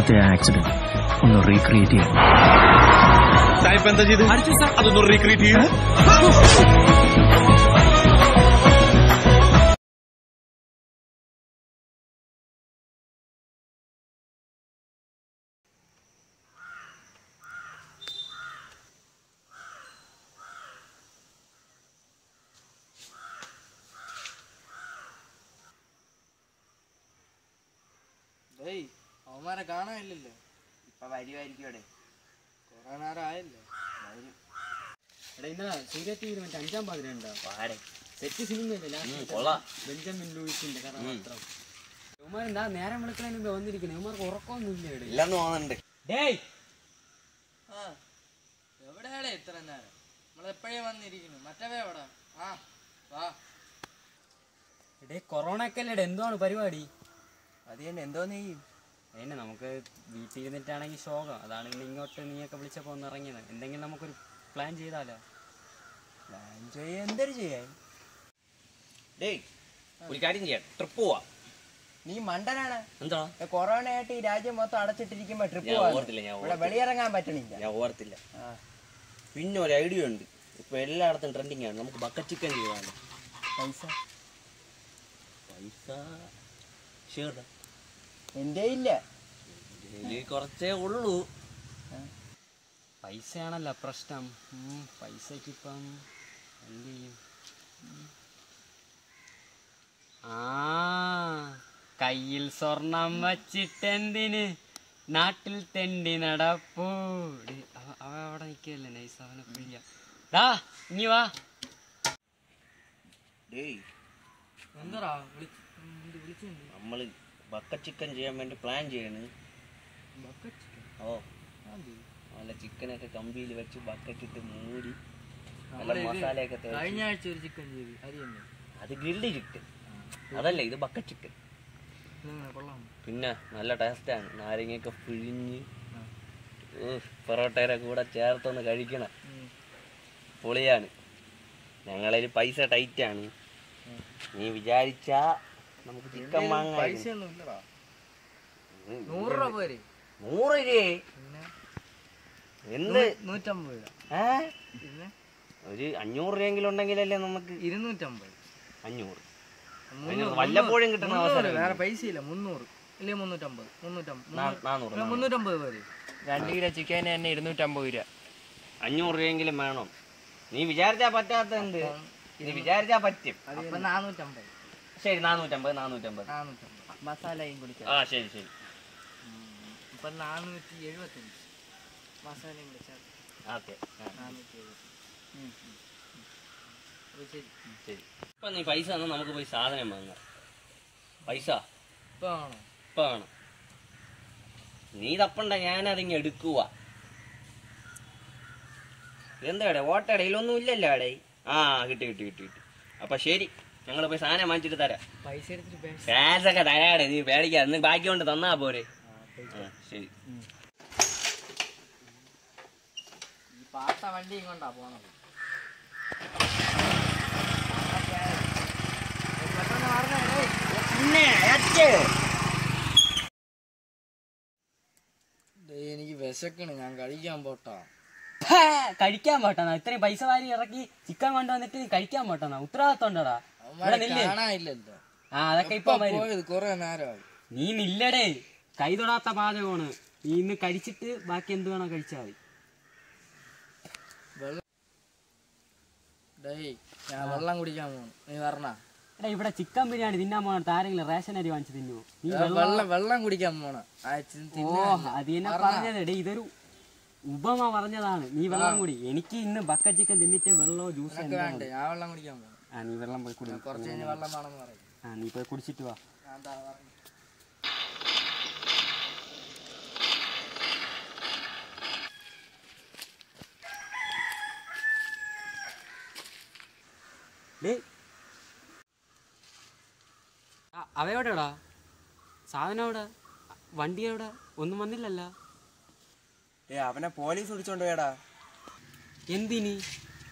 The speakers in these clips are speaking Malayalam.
ദിവസത്തെ ആക്സിഡന്റ് ഒന്ന് റീക്രിയേറ്റ് ചെയ്യാം സാഹിബ് എന്താ ചെയ്ത് അതൊന്ന് റീക്രിയേറ്റ് ചെയ്യും ഏയ് അവന്മാരെ കാണാനില്ലല്ലോ ഇപ്പൊ വരുമായിരിക്കും ഇവിടെ കുറെ നേരം ആയല്ലോ എടാ ഇന്നലെ സൂര്യ ടി വിയിൽ മറ്റേ അഞ്ചാം പാതിരണ്ടോ പാടെ സെറ്റ് സിനിമയില്ലേ കൊള്ളാം ബെഞ്ചമിൻ ലൂയിസിന്റെ കഥാപാത്രം ഇവന്മാരെന്താ നേരം വിളിക്കണതിന് മുമ്പ് വന്നിരിക്കുന്നത് ഇവന്മാർക്ക് ഉറക്കമൊന്നുമില്ല ഇവിടെ ഇല്ലെന്ന് തോന്നുന്നുണ്ട് ഡേയ് ആ എവിടെയാടേ ഇത്ര നേരം നമ്മളെപ്പോഴേ വന്നിരിക്കുന്നു മറ്റവേ എവിടെ ആ വാ എടേ കൊറോണ ഒക്കെ അല്ലേ എന്തുവാണ് പരിപാടി അത് തന്നെ എന്തോ ചെയ്യും അതിനെ നമുക്ക് വീട്ടിൽ ഇരുന്നിട്ടാണെങ്കിൽ ശോകം അതാണ് പിന്നെ ഇങ്ങോട്ട് നീയൊക്കെ വിളിച്ചപ്പോൾ ഒന്ന് ഇറങ്ങിയത് എന്തെങ്കിലും നമുക്കൊരു പ്ലാൻ ചെയ്താലോ പ്ലാൻ ചെയ്യാൻ എന്തൊരു ചെയ്യാൻ ഡേയ് ഒരു കാര്യം ചെയ്യാം ട്രിപ്പ് പോവാ നീ മണ്ടനാണ് എന്താ കൊറോണ ആയിട്ട് ഈ രാജ്യം മൊത്തം അടച്ചിട്ടിരിക്കുമ്പോ ട്രിപ്പ് ഞാൻ ഓർത്തില്ല, ഞാൻ ഇവിടെ വെളിയിറങ്ങാൻ പറ്റണില്ല ഞാൻ ഓർത്തില്ല ആ. പിന്നെ ഒരു ഐഡിയ ഉണ്ട് ഇപ്പൊ എല്ലായിടത്തും ട്രെൻഡിങ് ആണ് നമുക്ക് ബക്കറ്റ് ചിക്കൻ ചെയ്താണ് പൈസ പൈസ ഷുവർ എന്റെ ഇല്ല കുറച്ചേ ഉള്ളൂ പൈസയാണല്ലോ പ്രശ്നം ഉം, പൈസക്കിപ്പം എന്ത് ചെയ്യും ഉം. ആ കയ്യിൽ സ്വർണം വച്ചിട്ടെന്തിന് നാട്ടിൽ തെണ്ടി നടപ്പൂ ഡി, അവ- അവ അവിടെ നിൽക്കല്ലേ നൈസ് അവനെ പിഴിയ ഡാ ഇനി വാ ഡേയ് എന്താടാ വിളിച്ച് വിളിച്ചിട്ടുണ്ട് നമ്മള് ബക്കറ്റ് ചിക്കൻ ചെയ്യാൻ വേണ്ടി പ്ലാൻ ചെയ്യണ് ഓ നല്ല ചിക്കനൊക്കെ കമ്പിയിൽ വെച്ച് ബക്കറ്റ് ഇട്ട് മൂടി നല്ല മസാലയൊക്കെ തേച്ച് കഴിഞ്ഞ ആഴ്ച ഒരു ചിക്കൻ ചെയ്തു അത് തന്നെ അത് ഗ്രിൽഡ് ചിക്കൻ അതല്ല ഇത് ബക്കറ്റ് ചിക്കൻ ഇതെങ്ങനെ കൊള്ളാം പിന്നെ നല്ല ടേസ്റ്റാണ് നാരങ്ങയൊക്കെ പിഴിഞ്ഞ് ഉഫ്, പൊറോട്ടയുടെ കൂടെ ചേർത്തൊന്ന് കഴിക്കണം പൊളിയാണ് ഞങ്ങളൊരു പൈസ ടൈറ്റാണ് നീ വിചാരിച്ചാ നമുക്ക് ചിക്കൻ വാങ്ങാം പൈസ ഒന്നും ഇല്ലടാ നൂറ് രൂപ പോരെ നൂറ് രൂപയെ പിന്നെ എന്ത് നൂറ്റമ്പത് രൂപ ഏ പിന്നെ ഒരു അഞ്ഞൂറ് രൂപയെങ്കിലും ഉണ്ടെങ്കിലല്ലേ നമുക്ക് ഇരുന്നൂറ്റമ്പത് അഞ്ഞൂറ് മുന്നൂറ്, വല്ലപ്പോഴും കിട്ടുന്ന മുന്നൂറ്, അവസരം വേറെ പൈസ ഇല്ല മുന്നൂറ് ഇല്ലേ മുന്നൂറ്റമ്പത് മുന്നൂറ്റമ്പത് നാ- നാന്നൂറ് മുന്നൂറ്, മുന്നൂറ്റമ്പത് പേര് രണ്ട് കിലോ ചിക്കന് തന്നെ ഇരുന്നൂറ്റമ്പത് രൂപ അഞ്ഞൂറ് രൂപയെങ്കിലും വേണം നീ വിചാരിച്ചാ പറ്റാത്ത എന്ത് നീ വിചാരിച്ചാ പറ്റും അപ്പൊ നാനൂറ്റമ്പത് ശരി നാനൂറ്റമ്പത് നാനൂറ്റമ്പത് നാനൂറ്റമ്പത് മസാലയും കുടിക്കാം ആ ശരി ശരി ഇപ്പൊ നാനൂറ്റി എഴുപത്തഞ്ച് മസാലയും വിളിച്ചാൽ ഓക്കെ നാനൂറ്റി എഴുപത്തി അപ്പൊ ശരി ശരി ഇപ്പൊ നീ പൈസ തന്നാ നമുക്ക് പോയി സാധനം വാങ്ങാം പൈസ ഇപ്പൊ ആണോ ഇപ്പൊ വേണം നീ തപ്പണ്ട ഞാനതിങ്ങ് എടുക്കുക എന്താടെ ഓട്ടടയിലൊന്നും ഇല്ലല്ലോ അവിടെ ആ കിട്ടി കിട്ടി കിട്ടി കിട്ടി അപ്പൊ ശരി ഞങ്ങൾ പോയി സാധനം വാങ്ങിച്ചിട്ട് തരാം പൈസ എടുത്തിട്ട് പൈസ കാശൊക്കെ തരാടെ നീ പേടിക്കാ നീ ബാക്കി കൊണ്ട് തന്നാ പോരെ ആ, ശരി ഈ പാത്ത വണ്ടിയും കൊണ്ടാ പോണത് എനിക്ക് വിശക്കണ് ഞാൻ കഴിക്കാൻ പോട്ടാ ഹാ, കഴിക്കാൻ പോട്ടാ ഇത്രയും പൈസ വാരി ഇറക്കി ചിക്കൻ കൊണ്ടുവന്നിട്ട് നീ കഴിക്കാൻ പോട്ടാ ഉത്തരവാദിത്വം ഉണ്ടോടാ ഇവിടെ നില്ല് കാണാനില്ലല്ലോ ആ അതൊക്കെ ഇപ്പൊ വരും പോയത് കൊറേ നേരമായി നീ നില്ലടേ കൈ തൊടാത്ത പാചകമാണ് നീ ഇന്ന് കഴിച്ചിട്ട് ബാക്കി എന്ത് വേണോ കഴിച്ചാൽ മതി ഡേയ് ഞാൻ വെള്ളം കുടിക്കാൻ പോണു നീ പറഞ്ഞ എടാ ഇവിടെ ചിക്കൻ ബിരിയാണി തിന്നാൻ പോകണം ആരെങ്കിലും റേഷൻ അരി വാങ്ങിച്ച് തിന്നുവോ നീ വെള്ളം വെള്ളം കുടിക്കാൻ പോണ ഓ അത് തന്നെ പറഞ്ഞത് എടേ ഇതൊരു ഉപമ പറഞ്ഞതാണ് നീ വെള്ളം കുടി എനിക്ക് ഇന്ന് ബക്ക ചിക്കൻ തിന്നിട്ട് വെള്ളമോ ജ്യൂസോ വേണ്ടേ ഞാൻ വെള്ളം കുടിക്കാൻ പോണു ആ നീ വെള്ളം പോയി കുടി കുറച്ച് കഴിഞ്ഞ് വെള്ളം വേണമെന്ന് പറയും ആ നീ പോയി കുടിച്ചിട്ട് വാ ഞാൻ ദാ പറഞ്ഞു ഡേ അവയോടെടാ സാധനം എവിടെ വണ്ടി എവിടെ ഒന്നും വന്നില്ലല്ലോ ഏ അവനെ പോലീസ് പിടിച്ചോണ്ട് പോയടാ എന്തിനി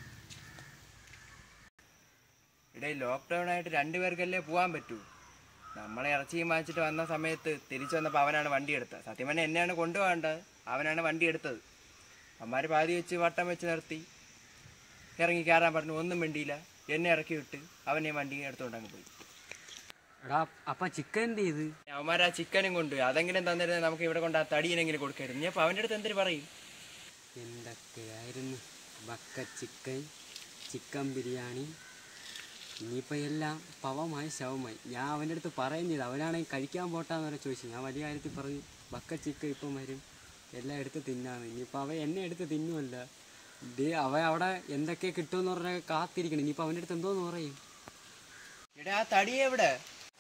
ഇടേ ലോക്ക്ഡൌൺ ആയിട്ട് രണ്ടുപേർക്കല്ലേ പോവാൻ പറ്റൂ നമ്മളെ ഇറച്ചിയും വാങ്ങിച്ചിട്ട് വന്ന സമയത്ത് തിരിച്ചു വന്നപ്പോൾ അവനാണ് വണ്ടി എടുത്തത് സത്യം പറഞ്ഞാൽ എന്നെയാണ് കൊണ്ടുപോകേണ്ടത് അവനാണ് വണ്ടി എടുത്തത് അമ്മമാർ പാതി വെച്ച് വട്ടം വെച്ച് നിർത്തി ഇറങ്ങി കയറാൻ പറഞ്ഞു ഒന്നും വേണ്ടിയില്ല എന്നെ ഇറക്കി വിട്ട് അവനെ വണ്ടി എടുത്തുകൊണ്ട് അങ്ങ് പോയി എടാ അപ്പൊ ചിക്കൻ എന്ത് ചെയ്ത് അവന്മാർ ആ ചിക്കനും കൊണ്ടുപോയി അതെങ്കിലും തന്നിരുന്നത് നമുക്ക് ഇവിടെ കൊണ്ട് ആ തടീനെങ്കിലും കൊടുക്കായിരുന്നു ഇനി അപ്പോൾ അവൻ്റെ അടുത്ത് എന്തിനു പറയും എന്തൊക്കെയായിരുന്നു ബക്ക ചിക്കൻ ചിക്കൻ ബിരിയാണി ഇനിയിപ്പോൾ എല്ലാം പവമായി ശവമായി ഞാൻ അവൻ്റെ അടുത്ത് പറയുകയും ചെയ്തു അവനാണെങ്കിൽ കഴിക്കാൻ പോട്ടാന്ന് വരെ ചോദിച്ചു ഞാൻ വലിയ കാര്യത്തിൽ പറഞ്ഞു ബക്ക ചിക്കൻ ഇപ്പം വരും എല്ലാം എടുത്ത് തിന്നാന്ന് ഇനിയിപ്പോൾ അവൻ എന്നെ എടുത്ത് തിന്നുമല്ല ദേ അവൻ അവിടെ എന്തൊക്കെ കിട്ടുമെന്ന് പറഞ്ഞാൽ കാത്തിരിക്കണം ഇനിയിപ്പോൾ അവൻ്റെ അടുത്ത് എന്തോന്ന് പറയും ഇവിടെ ആ തടി എവിടെ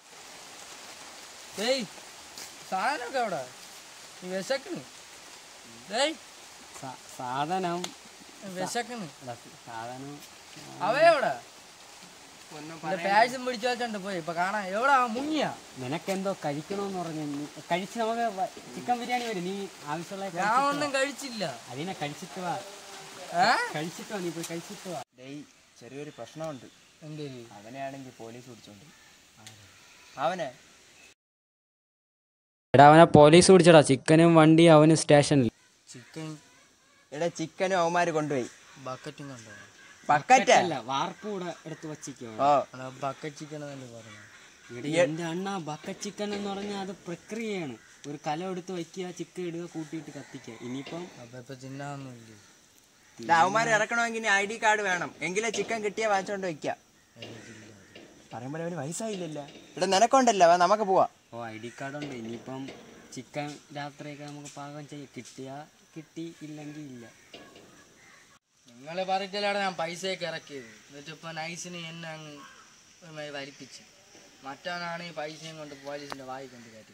ഡേയ് സാധനമൊക്കെ അവിടെ നീ വിശക്കണ് ഡേയ് സാ- സാധനം വിശക്കണ് എടാ, സാധനം അവയെവിടെ ഒന്നും പാഴ്സും പിടിച്ചു വെച്ചോണ്ട് പോയി ഇപ്പൊ കാണാൻ എവിടെ മുങ്ങിയാ നിനക്കെന്തോ കഴിക്കണമെന്ന് പറഞ്ഞു നീ കഴിച്ച് നമുക്ക് വ- ചിക്കൻ ബിരിയാണി വരും നീ ആവശ്യമുള്ള ഞാൻ കഴിച്ചിട്ട് വാ. ഒന്നും കഴിച്ചില്ല അതിനെ കഴിച്ചിട്ട് വാ ഏ കഴിച്ചിട്ട് വാ നീ പോയി കഴിച്ചിട്ട് വാ ഡേയ് ചെറിയൊരു പ്രശ്നമുണ്ട് എന്തേ അവനെയാണെങ്കിൽ പോലീസ് പിടിച്ചോണ്ട് അവനെ എടാ അവനെ പോലീസ് പിടിച്ചടാ ചിക്കനും വണ്ടി അവന് സ്റ്റേഷനിൽ ചിക്കൻ എടാ ചിക്കനും അവന്മാര് കൊണ്ടുപോയി ബക്കറ്റും കണ്ടോ പക്കറ്റ അല്ല വാർപ്പ് കൂടെ എടുത്ത് വച്ചിക്കോ ഓ ബക്കറ്റ് ചിക്കൻ എന്നല്ലേ പറഞ്ഞു എന്റെ അണ്ണ ബക്ക ചിക്കൻ എന്ന് പറഞ്ഞാൽ അത് പ്രക്രിയയാണ് ഒരു കല എടുത്ത് വയ്ക്കുക ചിക്കൻ ഇടുക കൂട്ടിയിട്ട് കത്തിക്കുക ഇനിയിപ്പം അപ്പൊ ഇപ്പൊ തിന്നാന്നൊന്നുമില്ലേ എടാ, അവന്മാര് ഇറക്കണമെങ്കിൽ ഇനി ഐ ഡി കാർഡ് വേണം എങ്കിലേ ചിക്കൻ കിട്ടിയ വാങ്ങിച്ചോണ്ട് വെക്കാം പറയുമ്പോൾ അവന് വയസ്സായില്ലല്ലോ എടാ നിനക്കൊണ്ടല്ലോ വാ നമുക്ക് പോവാം ഓ ഐ ഡി കാർഡ് ഉണ്ട് ഇനിയിപ്പം ചിക്കൻ രാത്രിയൊക്കെ നമുക്ക് പാകം ചെയ്യാം കിട്ടിയാ കിട്ടി ഇല്ലെങ്കിൽ ഇല്ല നിങ്ങളെ പറഞ്ഞിട്ടാണ് ഞാൻ പൈസയൊക്കെ ഇറക്കിയത് എന്നിട്ട് ഇപ്പൊ നൈസിന് എന്നെ അങ്ങ് ഒരുമാതിരി വലിപ്പിച്ച് മറ്റവനാണ് ഈ പൈസയും കൊണ്ട് പോലീസിന്റെ വായി കൊണ്ട് കയറ്റി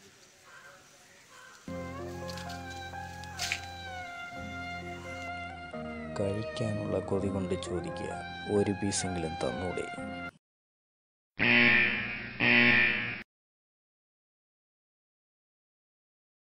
കഴിക്കാനുള്ള കൊതി കൊണ്ട് ചോദിക്കുക ഒരു പീസെങ്കിലും തന്നൂടെ